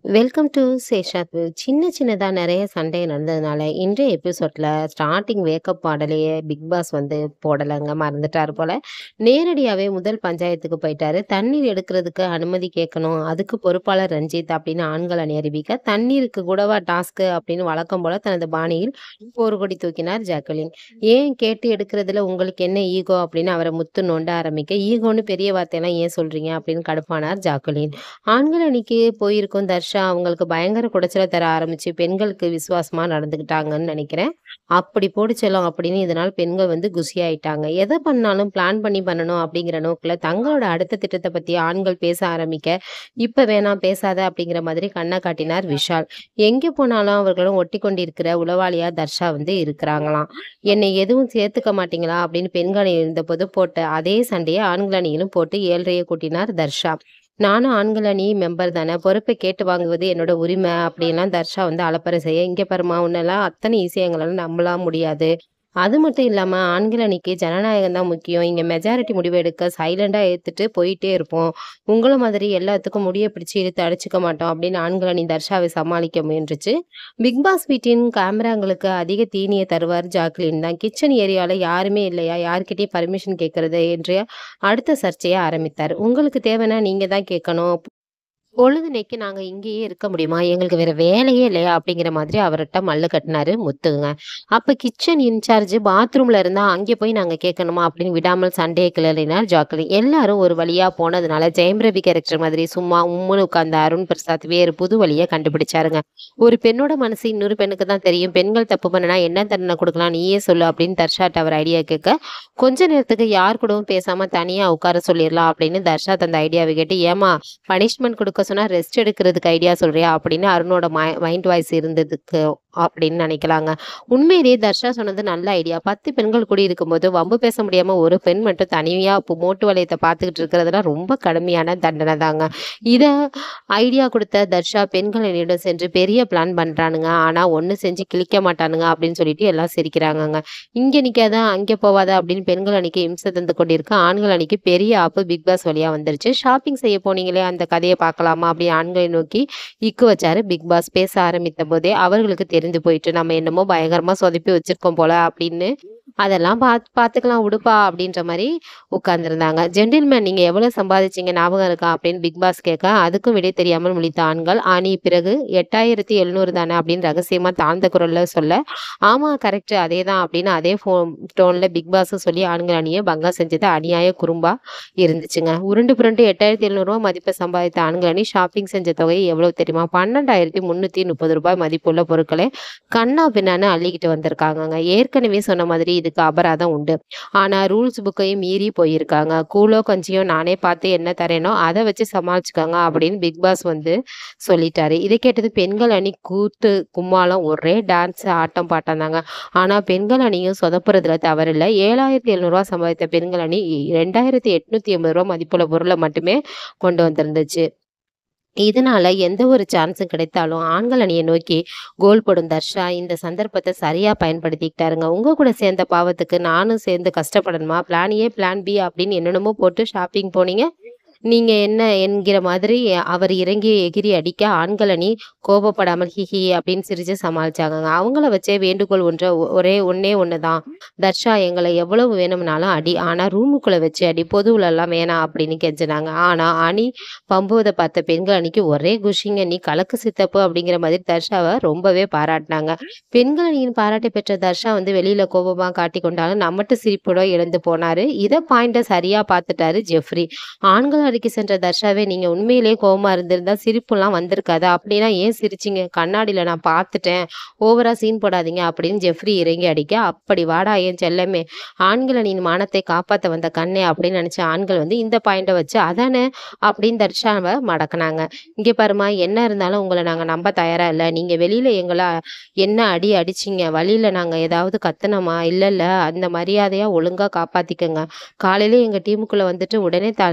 Welcome to சேஷாத் சின்ன சின்னதா நெறைய சண்டை நடந்ததுனால, இன்றைய எபிசோட்ல ஸ்டார்ட்டிங் வேக்கப் பாடலையே பிக் பாஸ் வந்து போடலங்க. மறந்துட்டாரு போல. நேரடியாவே முதல் பஞ்சாயத்துக்கு போயிட்டாரு. தண்ணீர் எடுக்கிறதுக்கு அனுமதி கேட்கணும். அதுக்கு பொறுப்பாளர் ரஞ்சித் அப்படின்னு ஆண்கள் அணி அறிவிக்க, தண்ணீருக்கு கூடவா டாஸ்க்கு அப்படின்னு வழக்கம் போல தனது பாணியில் போர்க்கொடி தூக்கினார் ஜாக்குலின். ஏன் கேட்டு எடுக்கிறதுல உங்களுக்கு என்ன ஈகோ அப்படின்னு அவர முத்து நோண்ட ஆரம்பிக்க, ஈகோன்னு பெரிய வார்த்தையெல்லாம் ஏன் சொல்றீங்க அப்படின்னு கடுப்பானார் ஜாக்குலின். ஆண்கள் அணிக்கு போயிருக்கும் தர்ஷா அவங்களுக்கு பயங்கர குடைச்சல தர ஆரம்பிச்சு, பெண்களுக்கு விசுவாசமா நடந்துக்கிட்டாங்கன்னு நெனைக்கிறேன். அப்படி போடு செல்லம் அப்படின்னு இதனால பெண்கள் வந்து குஷியாயிட்டாங்க. எத பண்ணாலும் பிளான் பண்ணி பண்ணணும் அப்படிங்கிற நோக்குல தங்களோட அடுத்த திட்டத்த பத்தி ஆண்கள் பேச ஆரம்பிக்க, இப்ப வேணாம் பேசாத அப்படிங்கிற மாதிரி கண்ண காட்டினார் விஷால். எங்கே போனாலும் அவர்களுடன் ஒட்டிக்கொண்டிருக்கிற உளவாளியா தர்ஷா வந்து இருக்கிறாங்களாம். என்னை எதுவும் சேர்த்துக்க மாட்டீங்களா அப்படின்னு பெண்கள் அணி இருந்தபோது போட்ட அதே சண்டைய ஆண்கள் அணியிலும் போட்டு ஏழ்றைய கூட்டினார் தர்ஷா. நானும் ஆண்கள் அணி மெம்பர் தானே. பொறுப்பை கேட்டு வாங்குவது என்னோட உரிமை அப்படின்லாம் தர்ஷா வந்து அலப்பறை செய்ய, இங்க பாரும்மா உன்னெல்லாம் அத்தனை ஈஸியா எங்களால நம்பலாம் முடியாது. அது மட்டும் இல்லாம ஆண்கள் அணிக்கு ஜனநாயகம் தான் முக்கியம். இங்க மெஜாரிட்டி முடிவு எடுக்க சைலண்டா ஏத்துட்டு போயிட்டே இருப்போம். உங்கள மாதிரி எல்லாத்துக்கும் முடிய பிடிச்சு இழுத்து அடிச்சுக்க மாட்டோம் அப்படின்னு ஆண்கள் அணி தர்ஷாவை சமாளிக்க முயன்றுச்சு. பிக் பாஸ் வீட்டின் கேமராங்களுக்கு அதிக தீனிய தருவார் ஜாக்குலின் தான். கிச்சன் ஏரியால யாருமே இல்லையா? யார்கிட்டயும் பர்மிஷன் கேட்கறது என்று அடுத்த சர்ச்சைய ஆரம்பித்தார். உங்களுக்கு தேவைன்னா நீங்க தான் கேட்கணும். பொழுதன்னைக்கு நாங்க இங்கேயே இருக்க முடியுமா? எங்களுக்கு வேற வேலையே இல்லையா? அப்படிங்கிற மாதிரி அவர்ட்ட மல்லு கட்டுனாரு முத்துங்க. அப்ப கிச்சன் இன்சார்ஜ் பாத்ரூம்ல இருந்தா அங்கே போய் நாங்க கேட்கணுமா? அப்படின்னு விடாமல் சண்டைய கிளறினார் ஜாக்குலின். எல்லாரும் ஒரு வழியா போனதுனால ஜெயம் ரவி கேரக்டர் மாதிரி சும்மா உம்முன்னு உட்கார்ந்த அருண் பிரசாத் வேறு புது வழிய கண்டுபிடிச்சாருங்க. ஒரு பெண்ணோட மனசு இன்னொரு பெண்ணுக்கு தான் தெரியும். பெண்கள் தப்பு பண்ணுனா என்ன தண்டனை குடுக்கலாம் நீயே சொல்லு அப்படின்னு தர்ஷாட்ட அவர் ஐடியா கேட்க, கொஞ்ச நேரத்துக்கு யார் கூடவும் பேசாம தனியா உட்கார சொல்லிரலாம் அப்படின்னு தர்ஷா தந்த ஐடியாவை கேட்டு, ஏம்மா பனிஷ்மென்ட் குடுக்க சொன்னா ரெஸ்ட் எடுக்கிறதுக்கு ஐடியா சொல்றியா? அப்படின்னு அருணோட மை மைண்ட் வாய்ஸ் இருந்ததுக்கு அப்படின்னு நெனைக்கலாங்க. உண்மையிலேயே தர்ஷா சொன்னது நல்ல ஐடியா. 10 பெண்கள் கூடி இருக்கும்போது வம்பு பேச முடியாம ஒரு பெண் மட்டும் தனியா மோட்டு வளையத்த பார்த்துக்கிட்டு இருக்கிறதெல்லாம் ரொம்ப கடுமையான தண்டனை தாங்க. இத ஐடியா குடுத்த தர்ஷா பெண்கள் அணியிடம் சென்று பெரிய பிளான் பண்றானுங்க. ஆனா ஒண்ணும் செஞ்சு கிழிக்க மாட்டானுங்க அப்படின்னு சொல்லிட்டு எல்லாம் சிரிக்கிறாங்கங்க. இங்க நிக்காத, அங்க போவாத அப்படின்னு பெண்கள் அணிக்கு இம்சை தந்து கொண்டிருக்க, ஆண்கள் அணிக்கு பெரிய ஆப்பு பிக் பாஸ் வழியா வந்துருச்சு. ஷாப்பிங் செய்ய போனீங்களே அந்த கதைய பார்க்கலாமா? அப்படின்னு ஆண்களை நோக்கி இக்கு வச்சாரு பிக் பாஸ். பேச ஆரம்பித்த போதே அவர்களுக்கு தெரிந்து போயிட்டு, நம்ம என்னமோ பயங்கரமா சொதப்பி வச்சிருக்கோம் போல அப்படின்னு. அதெல்லாம் பாத் பார்த்துக்கலாம் விடுப்பா அப்படின்ற மாரி உட்கார்ந்திருந்தாங்க. ஜென்டில்மேன் நீங்க எவ்வளவு சம்பாதிச்சீங்க ஞாபகம் இருக்கா? அப்படின்னு பிக் பாஸ் கேட்க, அதுக்கும் விடை தெரியாமல் முழித்த ஆண்கள், அணி பிறகு 8700 தானே அப்படின்னு ரகசியமா தாழ்ந்த குரல்ல சொல்ல, ஆமா கரெக்ட் அதேதான் அப்படின்னு அதே ஃபோ டோன்ல பிக் பாஸும் சொல்லி ஆண்கள் அணிய பங்கம் செஞ்சது அநியாய குறும்பா இருந்துச்சுங்க. உருண்டு புரண்டு ரூ. 8700 மதிப்ப சம்பாதித்த ஆண்கள் அணி ஷாப்பிங் செஞ்ச தொகை எவ்வளவு தெரியுமா? ரூ. 12,330 மதிப்புள்ள பொருட்களை கன்னா பின்னான்னு அள்ளிக்கிட்டு வந்திருக்காங்கங்க. ஏற்கனவே சொன்ன மாதிரி இதுக்கு அபராதம் உண்டு. ஆனா ரூல்ஸ் புக்கையும் மீறி போயிருக்காங்க. கூழோ கஞ்சியோ நானே பார்த்து என்ன தரேனோ அத வச்சு சமாளிச்சுக்கோங்க அப்படின்னு பிக் பாஸ் வந்து சொல்லிட்டாரு. இத கேட்டது பெண்கள் அணி கூத்து கும்மாளம் ஒரே டான்ஸ் ஆட்டம் பாட்டம் தாங்க. ஆனா பெண்கள் அணியும் சொதப்புறதுல தவறில்ல. ரூ. 7,700 சம்பாதித்த பெண்கள் அணி ரூ. 2,880 மதிப்புள்ள பொருள மட்டுமே கொண்டு வந்திருந்துச்சு. இதனால எந்த ஒரு சான்ஸும் கிடைத்தாலும் ஆண்கள் அணிய நோக்கி கோல் போடும் தர்ஷா இந்த சந்தர்ப்பத்த சரியா பயன்படுத்திக்கிட்டாருங்க. உங்க கூட சேர்ந்த பாவத்துக்கு நானும் சேர்ந்து கஷ்டப்படணுமா? பிளான் ஏ, பிளான் பி அப்படின்னு என்னென்னமோ போட்டு ஷாப்பிங் போனீங்க. நீங்க என்ன என்கிற மாதிரி அவர் இறங்கி எகிறி அடிக்க, ஆண்கள் அணி கோபப்படாமல் ஹிஹி அப்படின்னு சிரிச்சு சமாளிச்சாங்கங்க. அவங்கள வச்சே வேண்டுகோள் ஒன்ற ஒரே ஒண்ணே ஒண்ணு தான். தர்ஷா எங்கள எவ்வளவு வேணும்னாலும் அடி. ஆனா ரூமுக்குள்ள வச்சு அடி. பொதுவுலலாம் வேணாம் அப்படின்னு கெஞ்சினாங்க. ஆனா அணி பம்புவத பார்த்த பெண்கள் அணிக்கு ஒரே குஷிங்க. நீ கலக்கு சித்தப்பு அப்படிங்கிற மாதிரி தர்ஷாவ ரொம்பவே பாராட்டுனாங்க. பெண்கள் அணியின் பாராட்டை பெற்ற தர்ஷா வந்து வெளியில கோபமா காட்டிக் கொண்டாலும் நம்மட்டு சிரிப்போட எழுந்து போனாரு. இத பாயிண்ட்ட சரியா பார்த்துட்டாரு ஜெஃப்ரி. ஆண்கள் அணிக்கு சென்ற தர்ஷாவே நீங்க உண்மையிலேயே கோவமா இருந்திருந்தா சிரிப்புலாம் வந்திருக்காதா? அப்படின்னா ஏன் சிரிச்சீங்க? கண்ணாடில நான் பார்த்துட்டேன். ஓவரா சீன் போடாதீங்க அப்படின்னு ஜெஃப்ரி இறங்கி அடிக்க, அப்படி வாடா என் செல்லமே. ஆண்கள் அணியின் மானத்தை காப்பாத்த வந்த கண்ணே அப்படின்னு நினைச்ச ஆண்கள் வந்து இந்த பாயிண்ட்ட வச்சு அதானே அப்படின்னு தர்ஷாவ மடக்குனாங்க. இங்க பாரும்மா என்ன இருந்தாலும் உங்கள நாங்க நம்ப தயாரா இல்ல. நீங்க வெளியில எங்கள என்ன அடி அடிச்சீங்க? வழியில நாங்க ஏதாவது கத்துனோமா? இல்லல்ல அந்த மரியாதையா ஒழுங்கா காப்பாத்திக்கங்க. காலையில எங்க டீமுக்குள்ள வந்துட்டு உடனே த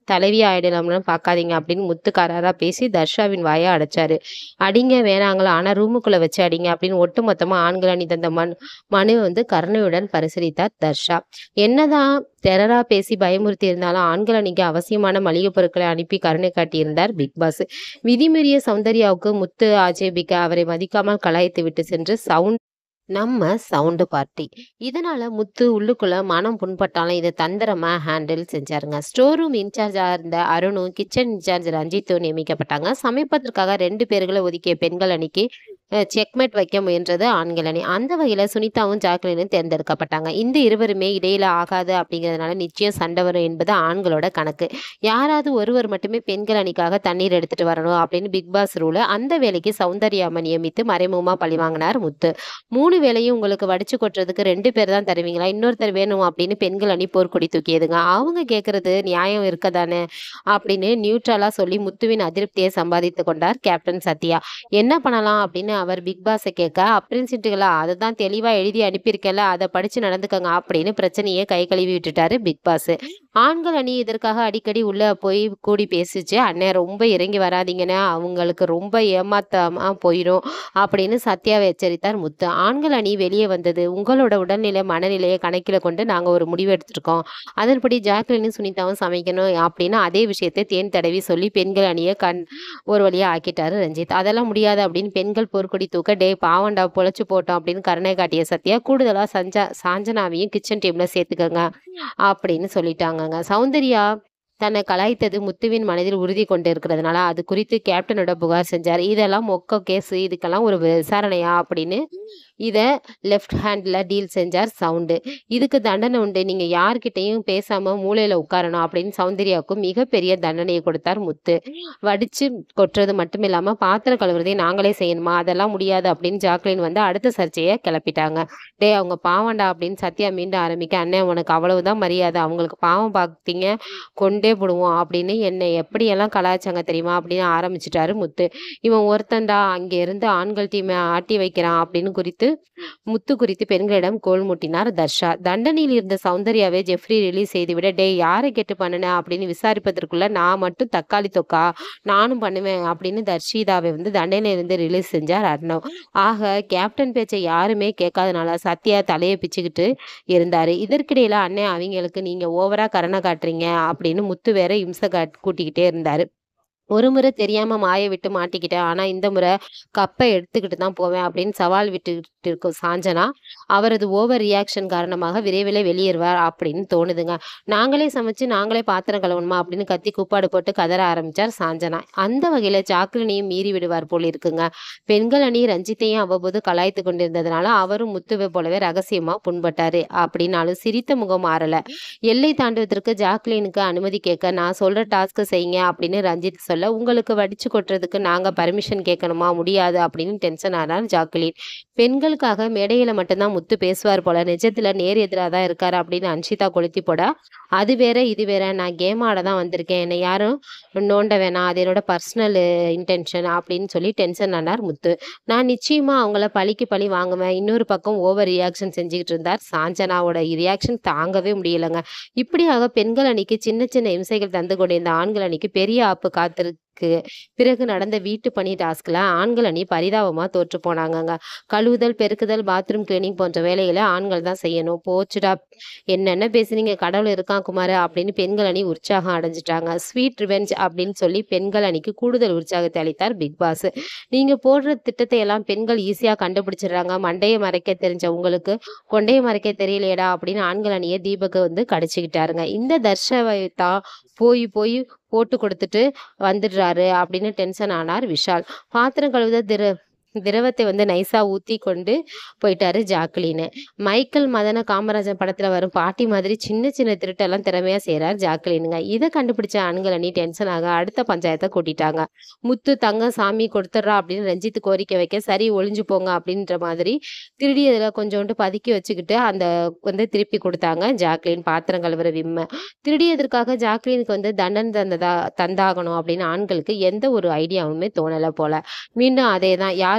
தலைவி ஆயிடலாம்லாம் பார்க்காதீங்க அப்படின்னு முத்து கராரா பேசி தர்ஷாவின் வாயை அடைச்சாரு அடிங்க வேணாங்களா ஆனா ரூமுக்குள்ள வச்சு அடிங்க அப்படின்னு ஒட்டுமொத்தமா ஆண்கள் அணி தந்த மனு மனுவை வந்து கருணையுடன் பரிசீலித்தார் தர்ஷா என்னதான் டெரரா பேசி பயமுறுத்தி இருந்தாலும் ஆண்கள் அணிக்கு அவசியமான மளிகை பொருட்களை அனுப்பி கருணை காட்டியிருந்தார் பிக் பாஸ் விதிமீறிய சௌந்தர்யாவுக்கு முத்து ஆட்சேபிக்க அவரை மதிக்காமல் கலாய்த்து விட்டு சென்று சவுண்ட் நம்ம சவுண்டு பார்ட்டி இதனால முத்து உள்ளுக்குள்ள மனம் புண்பட்டாலும் இதை தந்திரமா ஹேண்டில் செஞ்சாருங்க ஸ்டோர் ரூம் இன்சார்ஜா இருந்த அருணும் கிச்சன் இன்சார்ஜ் ரஞ்சித்தும் நியமிக்கப்பட்டாங்க சமைப்பதற்காக ரெண்டு பேர்களை ஒதுக்கிய பெண்கள் அணிக்கு செக்மேட் வைக்க முயன்றது ஆண்கள் அணி அந்த வகையில சுனிதாவும் ஜாக்லினும் தேர்ந்தெடுக்கப்பட்டாங்க இந்த இருவருமே இடையில ஆகாது அப்படிங்கிறதுனால நிச்சயம் சண்டை வரும் என்பது ஆண்களோட கணக்கு யாராவது ஒருவர் மட்டுமே பெண்கள் அணிக்காக தண்ணீர் எடுத்துட்டு வரணும் அப்படின்னு பிக் பாஸ் ரூல் அந்த வேலைக்கு சௌந்தர்யாம நியமித்து மறைமுகமா பழி வாங்கினார் முத்து மூணு வேலையும் உங்களுக்கு வடிச்சு கொட்டுறதுக்கு ரெண்டு பேர் தான் தருவீங்களா இன்னொருத்தர் வேணும் அப்படின்னு பெண்கள் அணி போர்க்கொடி தூக்கியதுங்க அவங்க கேட்கறது நியாயம் இருக்கதானே அப்படின்னு நியூட்ரலா சொல்லி முத்துவின் அதிருப்தியை சம்பாதித்து கொண்டார் கேப்டன் சத்யா என்ன பண்ணலாம் அப்படின்னு அவர் பிக் பாஸை கேட்க அப்ரின்சிட்டுகளா அதை தான் தெளிவா எழுதி அனுப்பியிருக்கல அதை படிச்சு நடந்துக்கங்க அப்படின்னு பிரச்சனையை கை கழுவி விட்டுட்டாரு பிக் பாஸ் ஆண்கள் அணி இதற்காக அடிக்கடி உள்ள போய் கூடி பேசிச்சு அண்ணன் ரொம்ப இறங்கி வராதீங்கன்னு அவங்களுக்கு ரொம்ப ஏமாத்தாம போயிடும் அப்படின்னு சத்யாவை எச்சரித்தார் முத்து ஆண்கள் அணி வெளியே வந்தது உங்களோட உடல்நிலை மனநிலையை கணக்கில் கொண்டு நாங்கள் ஒரு முடிவு எடுத்திருக்கோம் அதன்படி ஜாக்லினும் சுனிதாவும் சமைக்கணும் அப்படின்னு அதே விஷயத்தை தேன் தடவி சொல்லி பெண்கள் அணியை கண் ஒரு வழியா ஆக்கிட்டாரு ரஞ்சித் அதெல்லாம் முடியாது அப்படின்னு பெண்கள் போர்க்கொடி தூக்க டே பாவண்டா பொழைச்சு போட்டோம் அப்படின்னு கருணை காட்டிய சத்யா கூடுதலா சஞ்சா சாஞ்சனாவையும் கிச்சன் டீம்ல சேர்த்துக்கங்க அப்படின்னு சொல்லிட்டாங்கங்க சௌந்தர்யா தன்னை கலாய்த்தது முத்துவின் மனதில் உறுதி கொண்டு இருக்கிறதுனால அது குறித்து கேப்டனோட புகார் செஞ்சார் இதெல்லாம் மொக்க கேஸ் இதுக்கெல்லாம் ஒரு விசாரணையா அப்படின்னு இதை லெஃப்ட் ஹேண்டில் டீல் செஞ்சார் சவுண்டு இதுக்கு தண்டனை உண்டு நீங்கள் யார்கிட்டையும் பேசாமல் மூலையில் உட்காரணும் அப்படின்னு சௌந்தர்யாவுக்கும் மிகப்பெரிய தண்டனையை கொடுத்தார் முத்து வடித்து கொட்டுறது மட்டும் இல்லாமல் பாத்திரம் கழுவுறதையும் நாங்களே செய்யணுமா அதெல்லாம் முடியாது அப்படின்னு ஜாக்லின் வந்து அடுத்த சர்ச்சையை கிளப்பிட்டாங்க டே அவங்க பாவண்டா அப்படின்னு சத்யா மீண்டும் ஆரம்பிக்க அண்ணன் உனக்கு அவ்வளவுதான் மரியாதை அவங்களுக்கு பாவம் பார்த்தீங்க கொண்டே போடுவோம் அப்படின்னு என்னை எப்படியெல்லாம் கலாய்ச்சாங்க தெரியுமா அப்படின்னு ஆரம்பிச்சிட்டாரு முத்து இவன் ஒருத்தன்டா அங்கே இருந்து ஆண்கள் டீமை ஆட்டி வைக்கிறான் அப்படின்னு குறித்து முத்து குறித்து பெண்களிடம் கோல் மூட்டினார் தர்ஷா தண்டனையில் இருந்த சௌந்தர்யாவை ஜெஃப்ரி ரிலீஸ் செய்துவிட டேய் யாரை கேட்டு பண்ணுன அப்படின்னு விசாரிப்பதற்குள்ள நான் மட்டும் தக்காளி தொக்கா நானும் பண்ணுவேன் அப்படின்னு தர்ஷிதாவை வந்து தண்டனையிலிருந்து ரிலீஸ் செஞ்சார் அர்ணவ் ஆக கேப்டன் பேச்சை யாருமே கேட்காதனால சத்யா தலையை பிச்சுக்கிட்டு இருந்தாரு இதற்கிடையில அண்ணன் அவங்களுக்கு நீங்க ஓவரா கரணை காட்டுறீங்க அப்படின்னு முத்து வேற இம்சை காட் கூட்டிக்கிட்டே இருந்தாரு ஒரு முறை தெரியாம மாய விட்டு மாட்டிக்கிட்டேன் ஆனா இந்த முறை கப்பை எடுத்துக்கிட்டு தான் போவேன் அப்படின்னு சவால் விட்டுக்கிட்டு இருக்கும் சாஞ்சனா அவரது ஓவர் ரியாக்ஷன் காரணமாக விரைவில் வெளியேறுவார் அப்படின்னு தோணுதுங்க நாங்களே சமைச்சு நாங்களே பாத்திரம் கழுவணுமா அப்படின்னு கத்தி கூப்பாடு போட்டு கதற ஆரம்பிச்சார் சாஞ்சனா அந்த வகையில சாக்லினையும் மீறி விடுவார் போல் இருக்குங்க பெண்கள் அணி ரஞ்சித்தையும் அவ்வப்போது கலாய்த்து கொண்டிருந்ததுனால அவரும் முத்துவை போலவே ரகசியமா புண்பட்டாரு அப்படின்னாலும் சிரித்த முகம் மாறல எல்லை தாண்டுவதற்கு ஜாக்லினுக்கு அனுமதி கேட்க நான் சொல்ற டாஸ்க்கு செய்யுங்க அப்படின்னு ரஞ்சித் சொல்ல உங்களுக்கு வடிச்சு கொட்டுறதுக்கு நாங்க பர்மிஷன் கேட்கணுமா முடியாது அப்படின்னு டென்ஷன் ஆனார் ஜாக்லின் பெண்களுக்காக மேடையில மட்டும்தான் முத்து பேசுவார் போல நிஜத்துல நேர் எதிராக தான் இருக்காரு அப்படின்னு அன்ஷிதா கொளுத்தி போட அது வேற இது வேற நான் கேம் ஆட தான் வந்திருக்கேன் என்னை யாரும் நோண்ட வேணாம் அது என்னோட பர்சனல் இன்டென்ஷன் அப்படின்னு சொல்லி டென்ஷன் ஆனார் முத்து நான் நிச்சயமா அவங்கள பழிக்கு பழி வாங்குவேன் இன்னொரு பக்கம் ஓவர் ரியாக்ஷன் செஞ்சுக்கிட்டு இருந்தார் சாஞ்சனாவோட ரியாக்ஷன் தாங்கவே முடியலங்க இப்படியாக பெண்கள் அணிக்கு சின்ன சின்ன இம்சைகள் தந்து கொண்டிருந்த ஆண்கள் அணிக்கு பெரிய ஆப்பு காத்திருக்கு பிறகு நடந்த வீட்டு பணி டாஸ்க்ல ஆண்கள் அணி பரிதாபமா தோற்று போனாங்கங்க கழுவுதல் பெருக்குதல் பாத்ரூம் கிளீனிங் போன்ற வேலைகளை ஆண்கள் தான் செய்யணும் போச்சுடா என்னென்ன பேசுனீங்க கடவுள் இருக்கான் குமார் அப்படின்னு பெண்கள் அணி உற்சாகம் அடைஞ்சிட்டாங்க ஸ்வீட் ரிவெஞ்ச் அப்படின்னு சொல்லி பெண்கள் அணிக்கு கூடுதல் உற்சாகத்தை அளித்தார் பிக் பாஸ் நீங்க போடுற திட்டத்தை எல்லாம் பெண்கள் ஈஸியா கண்டுபிடிச்சிடுறாங்க மண்டையை மறைக்க தெரிஞ்ச உங்களுக்கு கொண்டையை மறைக்க தெரியலையடா அப்படின்னு ஆண்கள் அணியை தீபக் வந்து கடிச்சுக்கிட்டாருங்க இந்த தர்ஷவை தான் போய் போய் போட்டு கொடுத்துட்டு வந்துடுறாரு அப்படின்னு டென்ஷன் ஆனார் விஷால் பாத்திரம் கழுவுத திரு திரவத்தை வந்து நைஸா ஊத்தி கொண்டு போயிட்டாரு ஜாக்லின்னு மைக்கேல் மதன காமராஜன் படத்துல வரும் பாட்டி மாதிரி சின்ன சின்ன திருட்டெல்லாம் திறமையா செய்றார் ஜாக்லினுங்க இதை கண்டுபிடிச்ச ஆண்கள் அணி டென்ஷன் ஆக அடுத்த பஞ்சாயத்தை கூட்டிட்டாங்க முத்து தங்கம் சாமி கொடுத்துட்றா அப்படின்னு ரஞ்சித் கோரிக்கை வைக்க சரி ஒளிஞ்சு போங்க அப்படின்ற மாதிரி திருடியதுல கொஞ்சோண்டு பதுக்கி வச்சுக்கிட்டு அந்த வந்து திருப்பி கொடுத்தாங்க ஜாக்லின் பாத்திரம் கழுவுற விம்ம திருடியதற்காக ஜாக்லினுக்கு வந்து தண்டனை தந்ததா தந்தாகணும் அப்படின்னு ஆண்களுக்கு எந்த ஒரு ஐடியாவுமே தோணலை போல மீண்டும் அதே தான் யார்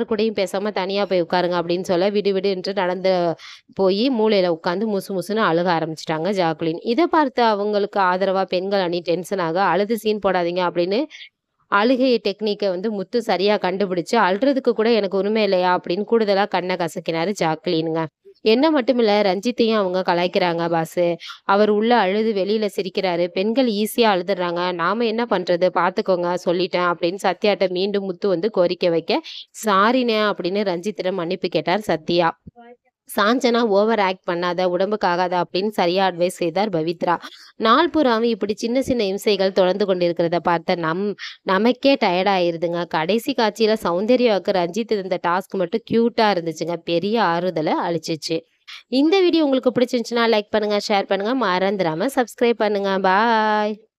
யார் கூடயும் பேசாம தனியா போய் உட்காருங்க அப்படின்னு சொல்ல, விடு விடுன்ட்டு நடந்து போயி மூலையில உட்காந்து முசு முசுன்னு அழுக ஆரம்பிச்சுட்டாங்க ஜாக்குலின். இத பார்த்து அவங்களுக்கு ஆதரவா பெண்கள் அணி டென்ஷன் ஆக, "அழுது சீன் போடாதீங்க" அப்படின்னு அழுகை டெக்னிக்க வந்து முத்து சரியா கண்டுபிடிச்சு, "அழுறதுக்கு கூட எனக்கு உரிமை இல்லையா?" அப்படின்னு கூடுதலா கண்ண கசக்கினாரு ஜாக்குலின்ங்க. என்ன மட்டுமில்ல ரஞ்சித்தையும் அவங்க கலாய்க்கிறாங்க பாஸு. அவர் உள்ள அழுது வெளியில சிரிக்கிறாரு. பெண்கள் ஈஸியா அழுதுடுறாங்க. நாம என்ன பண்றது? பார்த்துக்கோங்க சொல்லிட்டேன் அப்படின்னு சத்யாட்ட மீண்டும் முத்து வந்து கோரிக்கை வைக்க, "சாரிண்ணே" அப்படின்னு ரஞ்சித்திடம் மன்னிப்பு கேட்டார் சத்யா. "சாஞ்சனா ஓவர் ஆக்ட் பண்ணாத, உடம்புக்கு ஆகாது" அப்படின்னு சரியா அட்வைஸ் செய்தார் பவித்ரா. நாள் பூராவும் இப்படி சின்ன சின்ன இம்சைகள் தொடர்ந்து கொண்டிருக்கிறத பார்த்த நம் நமக்கே டயர்ட் ஆயிருதுங்க. கடைசி காட்சியில சௌந்தர்யாவுக்கு ரஞ்சித் இருந்த டாஸ்க் மட்டும் கியூட்டா இருந்துச்சுங்க. பெரிய ஆறுதல அளிச்சுச்சு. இந்த வீடியோ உங்களுக்கு பிடிச்சிருந்துச்சுன்னா லைக் பண்ணுங்க, ஷேர் பண்ணுங்க. மறந்துராம சப்ஸ்கிரைப் பண்ணுங்க. பாய்.